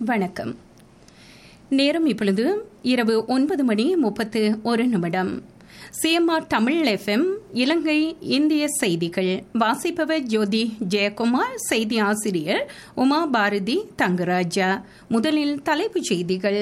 வணக்கம் நேரம் இப்பொழுது இரவு ஒன்பது மணி முப்பத்து ஒரு நிமிடம் சிஎம்ஆர் தமிழ் எஃப்எம் இலங்கை இந்திய செய்திகள் வாசிப்பவர் ஜோதி ஜெயக்குமார் செய்தி ஆசிரியர் உமா பாரதி தங்கராஜா முதலில் தலைப்புச் செய்திகள்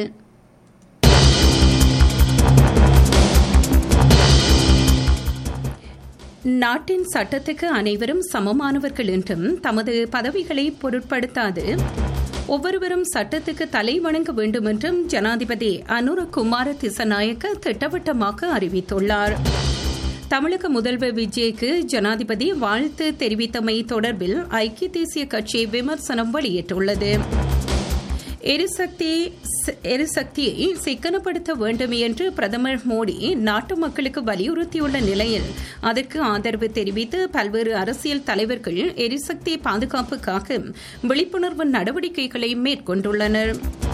நாட்டின் சட்டத்துக்கு அனைவரும் சமமானவர்கள் என்றும் தமது பதவிகளை பொருட்படுத்தாது ஒவ்வொருவரும் சட்டத்துக்கு தலை வணங்க வேண்டும் என்றும் ஜனாதிபதி அனுரகுமார திசநாயக்க திட்டவட்டமாக அறிவித்துள்ளார் தமிழக முதல்வர் விஜய்க்கு ஜனாதிபதி வாழ்த்து தெரிவித்தமை தொடர்பில் ஐக்கிய தேசிய கட்சி விமர்சனம் வெளியிட்டுள்ளது எரிசக்தி எரிசக்தியை சிக்கனப்படுத்த வேண்டும் என்று பிரதமர் மோடி நாட்டு மக்களுக்கு வலியுறுத்தியுள்ள நிலையில் அதற்கு ஆதரவு தெரிவித்து பல்வேறு அரசியல் தலைவர்கள் எரிசக்தி பாதுகாப்புக்காக விழிப்புணர்வு நடவடிக்கைகளை மேற்கொண்டுள்ளனர்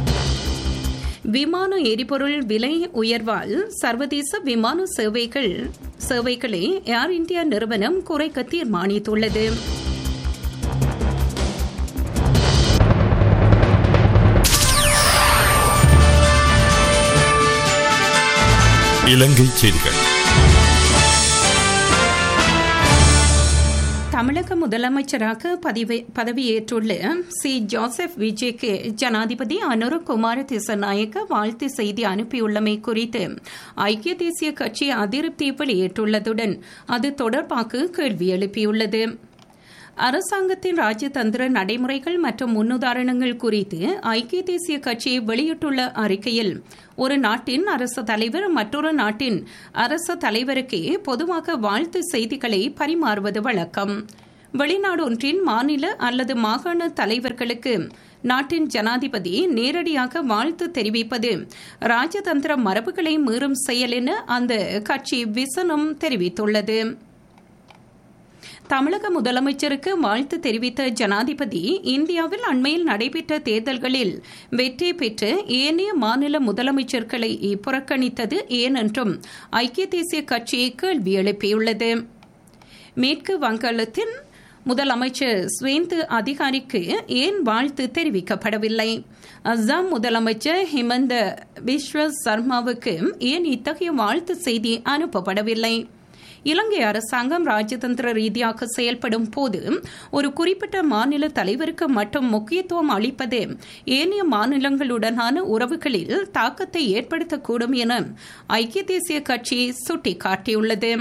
விமான எரிபொருள் விலை உயர்வால் சர்வதேச விமான சேவைகள் சேவைகளை ஏர் இந்தியா நிறுவனம் குறைக்க தீர்மானித்துள்ளது இலங்கை செய்திகள் தமிழக முதலமைச்சராக பதவியேற்றுள்ள சி ஜோசப் விஜய்க்கு ஜனாதிபதி அனுரகுமார திசநாயக்க வாழ்த்து செய்தி அனுப்பியுள்ளமை குறித்து ஐக்கிய தேசிய கட்சி அதிருப்தி வெளியிட்டுள்ளதுடன் அது தொடர்பாக கேள்வி எழுப்பியுள்ளது அரசாங்கத்தின் ராஜதந்திர நடைமுறைகள் மற்றும் முன்னுதாரணங்கள் குறித்து ஐக்கிய தேசிய கட்சி வெளியிட்டுள்ள அறிக்கையில் ஒரு நாட்டின் அரசு தலைவர் மற்றொரு நாட்டின் அரசு தலைவருக்கே பொதுவாக வாழ்த்து செய்திகளை பரிமாறுவது வழக்கம் வெளிநாடு ஒன்றின் மாநில அல்லது மாகாண தலைவர்களுக்கு நாட்டின் ஜனாதிபதி நேரடியாக வாழ்த்து தெரிவிப்பது ராஜதந்திர மரபுகளை மீறும் செயல் என அந்த கட்சி விசனம் தெரிவித்துள்ளது தமிழக முதலமைச்சருக்கு வாழ்த்து தெரிவித்த ஜனாதிபதி இந்தியாவில் அண்மையில் நடைபெற்ற தேர்தல்களில் வெற்றி பெற்று ஏனைய மாநில முதலமைச்சர்களை புறக்கணித்தது ஏனென்றும் ஐக்கிய தேசிய கட்சி கேள்வி எழுப்பியுள்ளது மேற்கு வங்காளத்தின் முதலமைச்சர் ஸ்வேந்து அதிகாரிக்கு ஏன் வாழ்த்து தெரிவிக்கப்படவில்லை அஸ்ஸாம் முதலமைச்சர் ஹிமந்த விஸ்வ சர்மாவுக்கு ஏன் இத்தகைய வாழ்த்து செய்தி அனுப்பப்படவில்லை இலங்கை அரசாங்கம் ராஜதந்திர ரீதியாக செயல்படும் போது ஒரு குறிப்பிட்ட மாநில தலைவருக்கு மட்டும் முக்கியத்துவம் அளிப்பது ஏனைய மாநிலங்களுடனான உறவுகளில் தாக்கத்தை ஏற்படுத்தக்கூடும் என ஐக்கிய தேசிய கட்சி சுட்டிக்காட்டியுள்ளது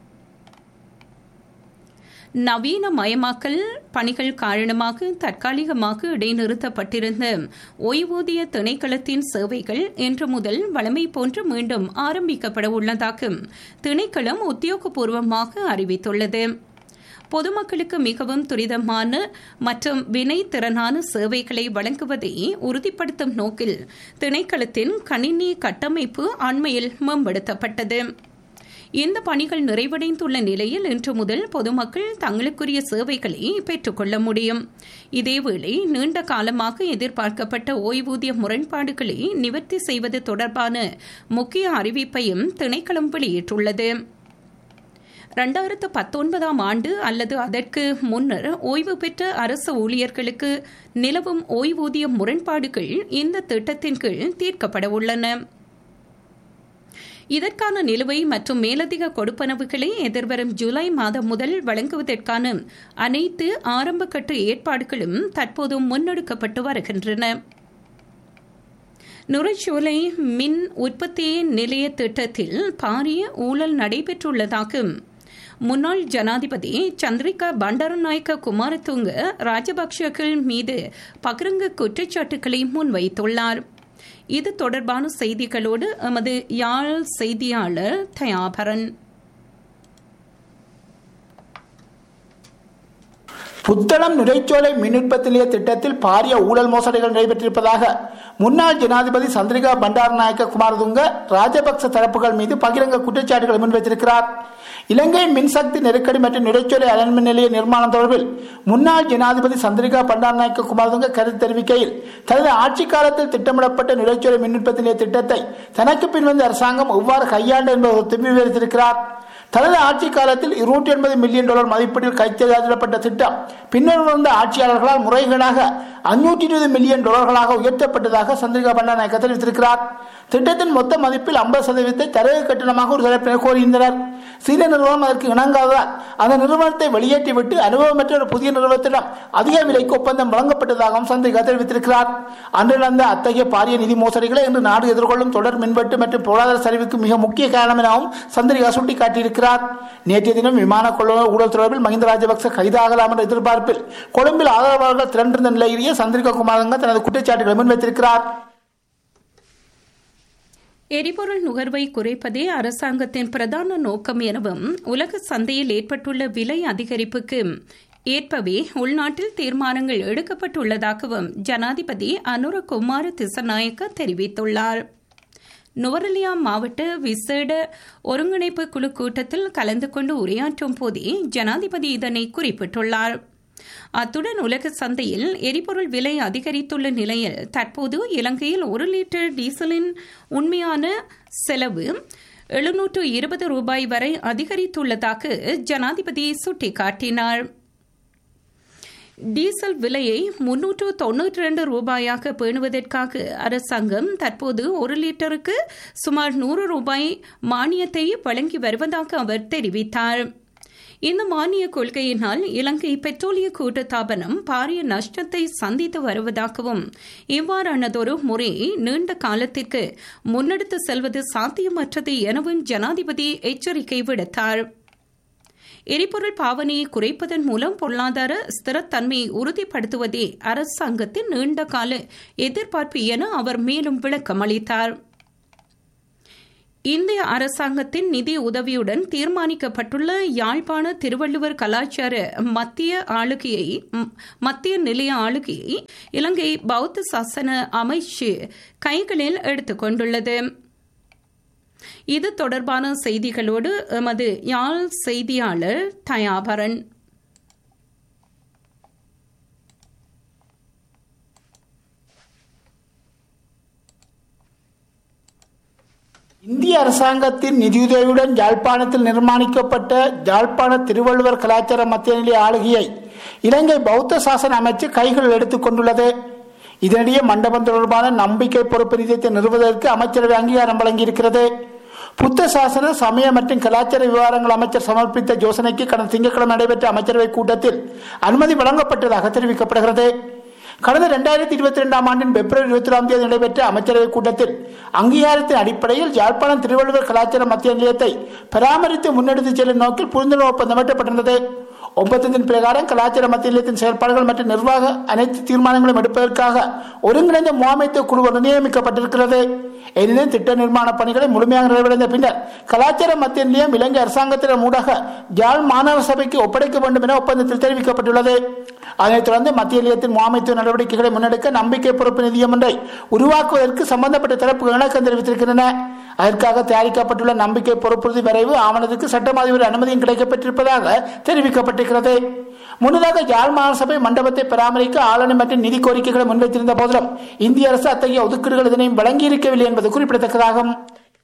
நவீன மயமாக்கல் பணிகள் காரணமாக தற்காலிகமாக இடைநிறுத்தப்பட்டிருந்த ஓய்வூதிய திணைக்களத்தின் சேவைகள் இன்று முதல் வழமை போன்று மீண்டும் ஆரம்பிக்கப்பட உள்ளதாக திணைக்களம் உத்தியோகபூர்வமாக அறிவித்துள்ளது பொதுமக்களுக்கு மிகவும் துரிதமான மற்றும் வினைத்திறனான சேவைகளை வழங்குவதை உறுதிப்படுத்தும் நோக்கில் திணைக்களத்தின் கணினி கட்டமைப்பு அண்மையில் மேம்படுத்தப்பட்டது இந்த பணிகள் நிறைவடைந்துள்ள நிலையில் இன்று முதல் பொதுமக்கள் தங்களுக்குரிய சேவைகளை பெற்றுக்கொள்ள முடியும் இதேவேளை நீண்ட காலமாக எதிர்பார்க்கப்பட்ட ஓய்வூதிய முரண்பாடுகளை நிவர்த்தி செய்வது தொடர்பான முக்கிய அறிவிப்பையும் திணைக்களம் வெளியிட்டுள்ளது இரண்டாயிரத்து பத்தொன்பதாம் ஆண்டு அல்லது அதற்கு முன்னர் ஓய்வு பெற்ற அரசு ஊழியர்களுக்கு நிலவும் ஓய்வூதிய முரண்பாடுகள் இந்த திட்டத்தின் கீழ் தீர்க்கப்பட உள்ளன இதற்கான நிலுவை மற்றும் மேலதிக கொடுப்பனவுகளை எதிர்வரும் ஜூலை மாதம் முதல் வழங்குவதற்கான அனைத்து ஆரம்பகட்ட ஏற்பாடுகளும் தற்போது முன்னெடுக்கப்பட்டு வருகின்றன நுரைச்சோலை மின் உற்பத்தி நிலைய திட்டத்தில் பாரிய ஊழல் நடைபெற்றுள்ளதாக முன்னாள் ஜனாதிபதி சந்திரிகா பண்டாரநாயக்க குமாரதுங்க ராஜபக்சர்கள் மீது பகிரங்க குற்றச்சாட்டுகளை முன்வைத்துள்ளார் இது தொடர்பான செய்திகளோடு எமது யாழ் செய்தியாளர் தயாபரன் புத்தளம் நுரைச்சோலை மின் உற்பத்தி நிலைய திட்டத்தில் பாரிய ஊழல் மோசடிகள் நடைபெற்றிருப்பதாக முன்னாள் ஜனாதிபதி சந்திரிகா பண்டாரநாயக்க குமாரதுங்க ராஜபக்ச தரப்புகள் மீது பகிரங்க குற்றச்சாட்டுகளை முன்வைத்திருக்கிறார் இலங்கை மின்சக்தி நெருக்கடி மற்றும் நுரைச்சோலை அனல்மின் நிலைய நிர்மாணம் தொடர்பில் முன்னாள் ஜனாதிபதி சந்திரிகா பண்டாரநாயக்க குமாரதுங்க கருத்து தெரிவிக்கையில் தனது ஆட்சி காலத்தில் திட்டமிடப்பட்ட நுரைச்சோலை மின் உற்பத்தி நிலைய திட்டத்தை தனக்கு பின்வந்த அரசாங்கம் எவ்வாறு கையாண்டு என்பதை திரும்பி விவரித்திருக்கிறார் தனது ஆட்சி காலத்தில் இருநூற்றி எண்பது மில்லியன் டாலர் மதிப்பீட்டில் கைச்செய்திடப்பட்ட திட்டம் பின்னர் வந்த ஆட்சியாளர்களால் முறைகேடாக அஞ்சூற்றி இருபது மில்லியன் டாலர்களாக உயர்த்தப்பட்டதாக சந்திரிகா பண்டாநாயக்க தெரிவித்திருக்கிறார் திட்டத்தின் மொத்த மதிப்பில் ஐம்பது சதவீதத்தை தரவு கட்டணமாக ஒரு தரப்பினர் கோரியிருந்தனர் சீன நிறுவனம் அதற்கு இணங்காததால் அந்த நிறுவனத்தை வெளியேற்றிவிட்டு அனுபவமற்ற ஒரு புதிய நிறுவனத்திடம் அதிக விலைக்கு ஒப்பந்தம் வழங்கப்பட்டதாகவும் சந்திரிகா தெரிவித்திருக்கிறார் அன்று நடந்த அத்தகைய பாரிய நிதி மோசடிகளை இன்று நாடு எதிர்கொள்ளும் தொடர் மின்வெட்டு மற்றும் பொருளாதார சரிவுக்கு மிக முக்கிய காரணம் எனவும் சந்திரிகா சுட்டிக்காட்டியிருக்கிறார் நேற்றைய தினம் விமான கொள்ளுநர் ஊழல் தொடர்பில் மஹிந்த ராஜபக்ச கைதாகலாம் என்ற எதிர்பார்ப்பில் கொழும்பில் ஆதரவாளர்கள் திரண்டிருந்த நிலையிலேயே சந்திரிகா குமாரங்க தனது குற்றச்சாட்டுகளை முன்வைத்திருக்கிறார் எரிபொருள் நுகர்வை குறைப்பதே அரசாங்கத்தின் பிரதான நோக்கம் எனவும் உலக சந்தையில் ஏற்பட்டுள்ள விலை அதிகரிப்புக்கு ஏற்பவே உள்நாட்டில் தீர்மானங்கள் எடுக்கப்பட்டுள்ளதாகவும் ஜனாதிபதி அனுர குமார திசநாயக்க தெரிவித்துள்ளார் நுவரலியா மாவட்ட விசேட ஒருங்கிணைப்பு குழு கூட்டத்தில் கலந்து கொண்டு உரையாற்றும் போதே ஜனாதிபதி இதனை குறிப்பிட்டுள்ளார் அத்துடன் உலக சந்தையில் எரிபொருள் விலை அதிகரித்துள்ள நிலையில் தற்போது இலங்கையில் ஒரு லிட்டர் டீசலின் உண்மையான செலவு எழுநூற்று இருபது ரூபாய் வரை அதிகரித்துள்ளதாக ஜனாதிபதி சுட்டிக்காட்டினார் டீசல் விலையை முன்னூற்று தொன்னூற்றி ரெண்டு ரூபாயாக பேணுவதற்காக அரசாங்கம் தற்போது ஒரு லிட்டருக்கு சுமார் நூறு ரூபாய் மானியத்தை வழங்கி வருவதாக அவர் தெரிவித்தார் இந்த மானிய கொள்கையினால் இலங்கை பெட்ரோலிய கூட்டுத்தாபனம் பாரிய நஷ்டத்தை சந்தித்து வருவதாகவும் இவ்வாறானதொரு முறையை நீண்ட காலத்திற்கு முன்னெடுத்து செல்வது சாத்தியமற்றது எனவும் ஜனாதிபதி எச்சரிக்கை விடுத்தார் எரிபொருள் பாவனையை குறைப்பதன் மூலம் பொருளாதார ஸ்திரத்தன்மையை உறுதிப்படுத்துவதே அரசாங்கத்தின் நீண்ட கால எதிர்பார்ப்பு என அவர் மேலும் விளக்கம் அளித்தார் இந்திய அரசாங்கத்தின் நிதி உதவியுடன் தீர்மானிக்கப்பட்டுள்ள யாழ்ப்பாண திருவள்ளுவர் கலாச்சார மத்திய ஆளுகையை மத்திய நிலைய ஆளுகையை இலங்கை பௌத்த சாசன அமைச்சு கைகளில் எடுத்துக்கொண்டுள்ளது இது தொடர்பான செய்திகளோடு எமது யாழ் செய்தியாளர் தயாபரன் இந்திய அரசாங்கத்தின் நிதியுதவியுடன் யாழ்ப்பாணத்தில் நிர்மாணிக்கப்பட்ட யாழ்ப்பாண திருவள்ளுவர் கலாச்சார மத்திய நிலைய ஆளுகையை இலங்கை பௌத்த சாசன அமைச்சு கைகளில் எடுத்துக் கொண்டுள்ளது இதனிடையே மண்டபம் தொடர்பான நம்பிக்கை பொறுப்பு நிதியத்தை நிறுவுவதற்கு அமைச்சரவை அங்கீகாரம் வழங்கியிருக்கிறது புத்த சாசன சமய மற்றும் கலாச்சார விவகாரங்கள் அமைச்சர் சமர்ப்பித்த யோசனைக்கு கடந்த திங்கட்கிழமை நடைபெற்ற அமைச்சரவை கூட்டத்தில் அனுமதி வழங்கப்பட்டதாக தெரிவிக்கப்படுகிறது கடந்த இரண்டாயிரத்தி இருபத்தி ரெண்டாம் ஆண்டின் பிப்ரவரி இருபத்தி ஒன்றாம் தேதி நடைபெற்ற அமைச்சரவை கூட்டத்தில் அங்கீகாரத்தின் அடிப்படையில் யாழ்ப்பாணம் திருவள்ளுவர் கலாச்சார மத்திய நிலையத்தை பராமரித்து முன்னெடுத்துச் செல்லும் நோக்கில் புரிந்துணர்வு ஒப்பந்தம் எட்டப்பட்டிருந்தது ஒப்பந்தத்தின் பிரகாரம் கலாச்சார மத்திய நிலையத்தின் செயல்பாடுகள் மற்றும் நிர்வாக அனைத்து தீர்மானங்களும் எடுப்பதற்காக ஒருங்கிணைந்த முகாமைத்துவ குழு நியமிக்கப்பட்டிருக்கிறது எனினும் திட்ட நிர்மாண பணிகளை முழுமையாக நிறைவடைந்த பின்னர் கலாச்சார மத்திய நிலையம் இலங்கை அரசாங்கத்தின் ஊடாக ஜாழ் மாநகர சபைக்கு ஒப்படைக்க வேண்டும் என ஒப்பந்தத்தில் தெரிவிக்கப்பட்டுள்ளது அதனைத் தொடர்ந்து மத்திய நிலையத்தின் முகாமைத்துவ நடவடிக்கைகளை முன்னெடுக்க நம்பிக்கை பொறுப்பு நிதியம் ஒன்றை உருவாக்குவதற்கு சம்பந்தப்பட்ட தரப்புகள் இணக்கம் தெரிவித்திருக்கின்றன அதற்காக தயாரிக்கப்பட்டுள்ள நம்பிக்கை பொறுப்புறுதி வரைவு ஆவணத்துக்கு சட்டம் அதிபர் அனுமதியும் கிடைக்கப்பட்டிருப்பதாக தெரிவிக்கப்பட்டிருக்கிறது முன்னதாக யாழ் மாநகரசபை மண்டபத்தை பராமரிக்க ஆளுநர் மற்றும் நிதி கோரிக்கைகளை முன்வைத்திருந்த போதிலும் இந்திய அரசு அத்தகைய ஒதுக்கீடுகள் இதனையும் வழங்கியிருக்கவில்லை என்பது குறிப்பிடத்தக்கதாகும்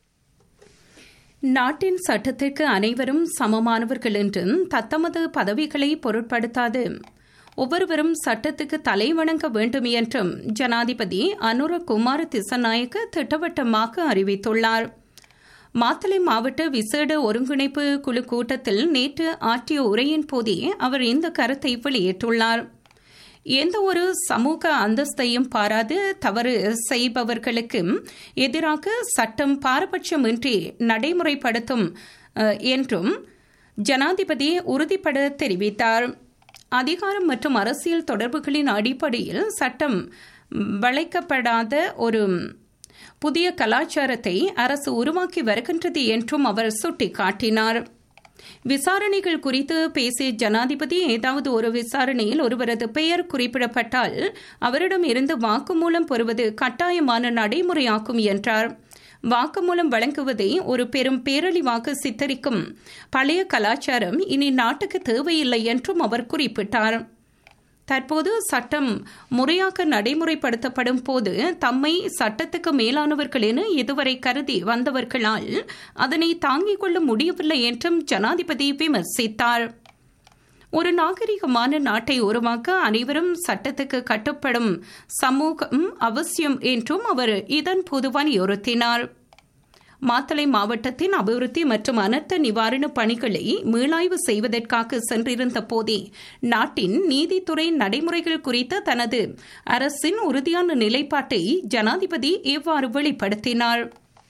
நாட்டின் சட்டத்திற்கு அனைவரும் சமமானவர்கள் என்றும் தத்தமது பதவிகளை பொருட்படுத்தாது ஒவ்வொருவரும் சட்டத்துக்கு தலை வணங்க வேண்டும் என்றும் ஜனாதிபதி அனுர குமார திசநாயக்க திட்டவட்டமாக அறிவித்துள்ளார் மாத்தளை மாவட்ட விசேட ஒருங்கிணைப்பு குழு கூட்டத்தில் நேற்று ஆற்றிய உரையின் போதே அவர் இந்த கருத்தை வெளியிட்டுள்ளார் எந்த ஒரு சமூக அந்தஸ்தையும் பாராது தவறு செய்பவர்களுக்கு எதிராக சட்டம் பாரபட்சமின்றி நடைமுறைப்படுத்தும் என்றும் ஜனாதிபதி உறுதிபட தெரிவித்தார் அதிகாரம் மற்றும் அரசியல் தொடர்புகளின் அடிப்படையில் சட்டம் வளைக்கப்படாத ஒரு புதிய கலாச்சாரத்தை அரசு உருவாக்கி வருகின்றது என்றும் அவர் சுட்டிக்காட்டினார் விசாரணைகள் குறித்து பேசிய ஜனாதிபதி ஏதாவது ஒரு விசாரணையில் ஒருவரது பெயர் குறிப்பிடப்பட்டால் அவரிடம் இருந்து வாக்குமூலம் பெறுவது கட்டாயமான நடைமுறையாக்கும் என்றார் வாக்குமூலம் வழங்குவதை ஒரு பெரும் பேரழிவாக சித்தரிக்கும் பழைய கலாச்சாரம் இனி நாட்டுக்கு தேவையில்லை என்றும் அவர் குறிப்பிட்டார் தற்போது சட்டம் முறையாக நடைமுறைப்படுத்தப்படும் போது தம்மை சட்டத்துக்கு மேலானவர்கள் என இதுவரை கருதி வந்தவர்களால் அதனை தாங்கிக் கொள்ள முடியவில்லை என்றும் ஜனாதிபதி விமர்சித்தார் ஒரு நாகரிகமான நாட்டை உருவாக்க அனைவரும் சட்டத்துக்கு கட்டுப்படும் சமூகம் அவசியம் என்றும் அவர் இதன் போது வலியுறுத்தினார் மாத்தளை மாவட்டத்தின் அபிவிருத்தி மற்றும் அனர்த்த நிவாரண பணிகளை மீளாய்வு செய்வதற்காக சென்றிருந்த போதே நாட்டின் நீதித்துறை நடைமுறைகள் குறித்த தனது அரசின் உறுதியான நிலைப்பாட்டை ஜனாதிபதி இவ்வாறு வெளிப்படுத்தினார்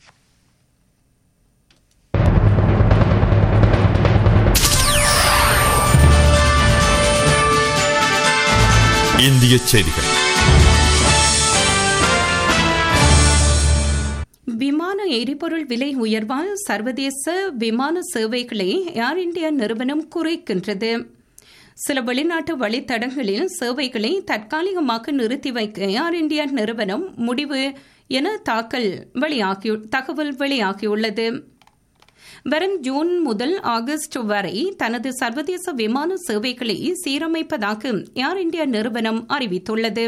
இந்திய செய்திகள் விமான எரிபொருள் விலை உயர்வால் சர்வதேச விமான சேவைகளை ஏர் இந்தியா நிறுவனம் குறைக்கின்றது சில வெளிநாட்டு வழித்தடங்களில் சேவைகளை தற்காலிகமாக நிறுத்தி வைக்க ஏர் இந்தியா நிறுவனம் முடிவு என தாக்கல் வெளியாகி தகவல் வெளியாகியுள்ளது வரும் ஜூன் முதல் ஆகஸ்ட் வரை தனது சர்வதேச விமான சேவைகளை சீரமைப்பதாக ஏர் இந்தியா நிறுவனம் அறிவித்துள்ளது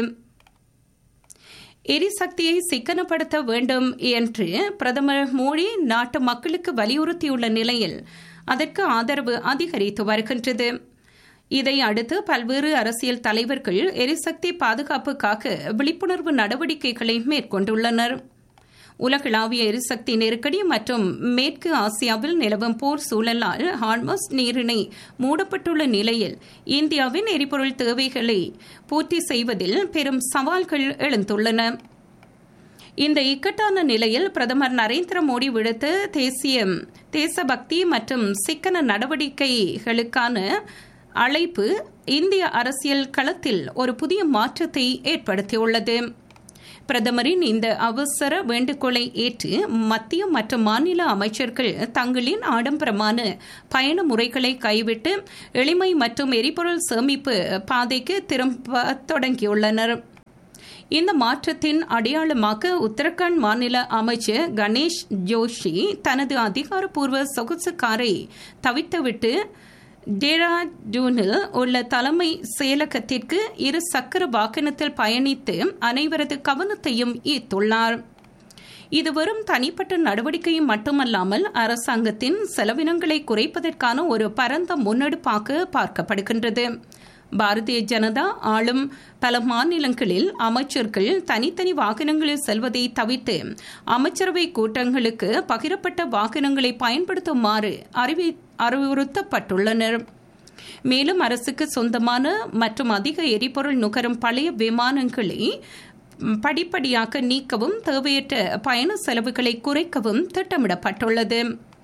எரிசக்தியை சிக்கனப்படுத்த வேண்டும் என்று பிரதமர் மோடி நாட்டு மக்களுக்கு வலியுறுத்தியுள்ள நிலையில் அதற்கு ஆதரவு அதிகரித்து வருகின்றது இதை அடுத்து பல்வேறு அரசியல் தலைவர்கள் எரிசக்தி பாதுகாப்புக்காக விழிப்புணர்வு நடவடிக்கைகளை மேற்கொண்டுள்ளனர் உலகளாவிய எரிசக்தி நெருக்கடி மற்றும் மேற்கு ஆசியாவில் நிலவும் போர் சூழலால் ஹார்மஸ் நீரிணை மூடப்பட்டுள்ள நிலையில் இந்தியாவின் எரிபொருள் தேவைகளை பூர்த்தி செய்வதில் பெரும் சவால்கள் எழுந்துள்ளன இந்த இக்கட்டான நிலையில் பிரதமர் நரேந்திர மோடி விடுத்த தேசிய தேசபக்தி மற்றும் சிக்கன நடவடிக்கைகளுக்கான அழைப்பு இந்திய அரசியல் களத்தில் ஒரு புதிய மாற்றத்தை ஏற்படுத்தியுள்ளது பிரதமரின் இந்த அவசர வேண்டுகோளை ஏற்று மத்திய மற்றும் மாநில அமைச்சர்கள் தங்களின் ஆடம்பரமான பயண முறைகளை கைவிட்டு எளிமை மற்றும் எரிபொருள் சேமிப்பு பாதைக்கு திரும்ப தொடங்கியுள்ளனர் இந்த மாற்றத்தின் அடையாளமாக உத்தரகாண்ட் மாநில அமைச்சர் கணேஷ் ஜோஷி தனது அதிகாரப்பூர்வ சொகுசு காரை தவித்துவிட்டு டேராடூனில் உள்ள தலைமை செயலகத்திற்கு இரு சக்கர வாகனத்தில் பயணித்து அனைவரது கவனத்தையும் ஈர்த்துள்ளார் இது வெறும் தனிப்பட்ட நடவடிக்கையும் மட்டுமல்லாமல் அரசாங்கத்தின் செலவினங்களை குறைப்பதற்கான ஒரு பரந்த முன்னெடுப்பாக பார்க்கப்படுகின்றது பாரதிய ஜனதா ஆளும் பல மாநிலங்களில் அமைச்சர்கள் தனித்தனி வாகனங்களில் செல்வதை தவிர்த்து அமைச்சரவை கூட்டங்களுக்கு பகிரப்பட்ட வாகனங்களை பயன்படுத்துமாறு அறிவி அறிவுறுத்தப்பட்டுள்ளனர் மேலும் அரசுக்கு சொந்தமான மற்றும் அதிக எரிபொருள் நுகரும் பழைய விமானங்களை படிப்படியாக நீக்கவும் தேவையற்ற பயண செலவுகளை குறைக்கவும் திட்டமிடப்பட்டுள்ளது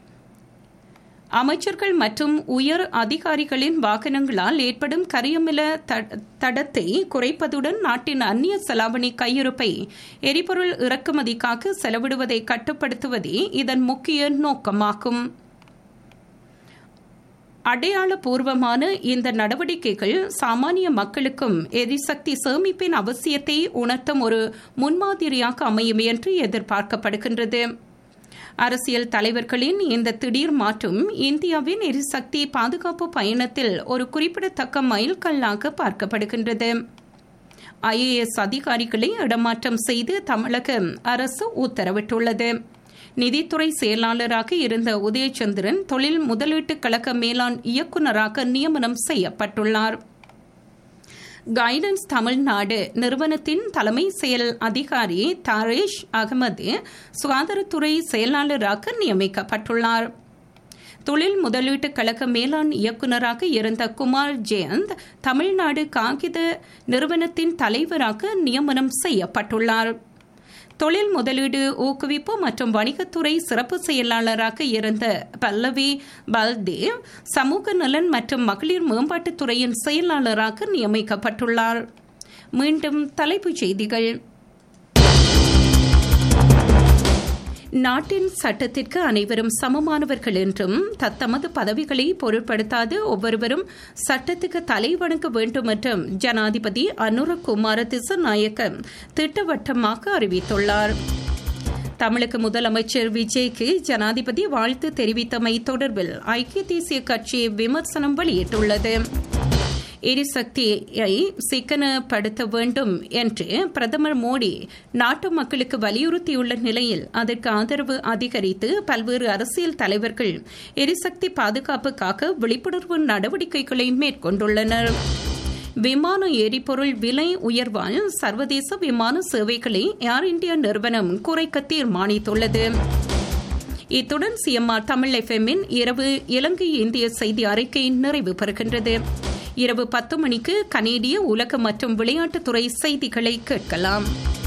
அமைச்சர்கள் மற்றும் உயர் அதிகாரிகளின் வாகனங்களால் ஏற்படும் கரியமில தடத்தை குறைப்பதுடன் நாட்டின் அந்நிய செலாவணி கையிருப்பை எரிபொருள் இறக்குமதிக்காக செலவிடுவதை கட்டுப்படுத்துவதே இதன் முக்கிய நோக்கமாகும் அடையாளபூர்வமான இந்த நடவடிக்கைகள் சாமானிய மக்களுக்கும் எரிசக்தி சேமிப்பின் அவசியத்தை உணர்த்தும் ஒரு முன்மாதிரியாக அமையும் என்று எதிர்பார்க்கப்படுகின்றது அரசியல் தலைவர்களின் இந்த திடீர் மாற்றம் இந்தியாவின் எரிசக்தி பாதுகாப்பு பயணத்தில் ஒரு குறிப்பிடத்தக்க மைல்கல்லாக பார்க்கப்படுகின்றது ஐஏஎஸ் அதிகாரிகளை இடமாற்றம் செய்து தமிழக அரசு உத்தரவிட்டுள்ளது நிதித்துறை செயலாளராக இருந்த உதயச்சந்திரன் தொழில் முதலீட்டு கழக மேலாண் இயக்குநராக நியமனம் செய்யப்பட்டுள்ளார் கைடன்ஸ் தமிழ்நாடு நிறுவனத்தின் தலைமை செயல் அதிகாரி தாரேஷ் அகமது சுகாதாரத்துறை செயலாளராக நியமிக்கப்பட்டுள்ளார் தொழில் முதலீட்டு கழக மேலாண் இயக்குநராக இருந்த குமார் ஜெயந்த் தமிழ்நாடு காகித நிறுவனத்தின் தலைவராக நியமனம் செய்யப்பட்டுள்ளார் தொழில் முதலீடு ஊக்குவிப்பு மற்றும் வணிகத்துறை சிறப்பு செயலாளராக இருந்த பல்லவி பல்தேவ் சமூக நலன் மற்றும் மகளிர் மேம்பாட்டுத்துறையின் செயலாளராக நியமிக்கப்பட்டுள்ளார் மீண்டும் தலைப்புச் செய்திகள் நாட்டின் சட்டத்திற்கு அனைவரும் சமமானவர்கள் என்றும் தத்தமது பதவிகளை பொருட்படுத்தாது ஒவ்வொருவரும் சட்டத்துக்கு தலை வணங்க வேண்டும் என்றும் ஜனாதிபதி அனுரகுமார திசநாயக்க திட்டவட்டமாக அறிவித்துள்ளார் தமிழக முதலமைச்சர் விஜய்க்கு ஜனாதிபதி வாழ்த்து தெரிவித்தமை தொடர்பில் ஐக்கிய தேசிய கட்சி விமர்சனம் வெளியிட்டுள்ளது எரிசக்தியை சிக்கனப்படுத்த வேண்டும் என்று பிரதமர் மோடி நாட்டு மக்களுக்கு வலியுறுத்தியுள்ள நிலையில் அதற்கு ஆதரவு அதிகரித்து பல்வேறு அரசியல் தலைவர்கள் எரிசக்தி பாதுகாப்புக்காக விழிப்புணர்வு நடவடிக்கைகளை மேற்கொண்டுள்ளனர் விமான எரிபொருள் விலை உயர்வால் சர்வதேச விமான சேவைகளை ஏர் இந்தியா நிறுவனம் குறைக்க தீர்மானித்துள்ளது இத்துடன் சிஎம்ஆர் தமிழ் எஃப்எம்மின் இரவு இலங்கை இந்திய செய்தி அறிக்கை நிறைவு பெறுகின்றது இரவு பத்து மணிக்கு கனேடிய உலக மற்றும் விளையாட்டுத்துறை செய்திகளை கேட்கலாம்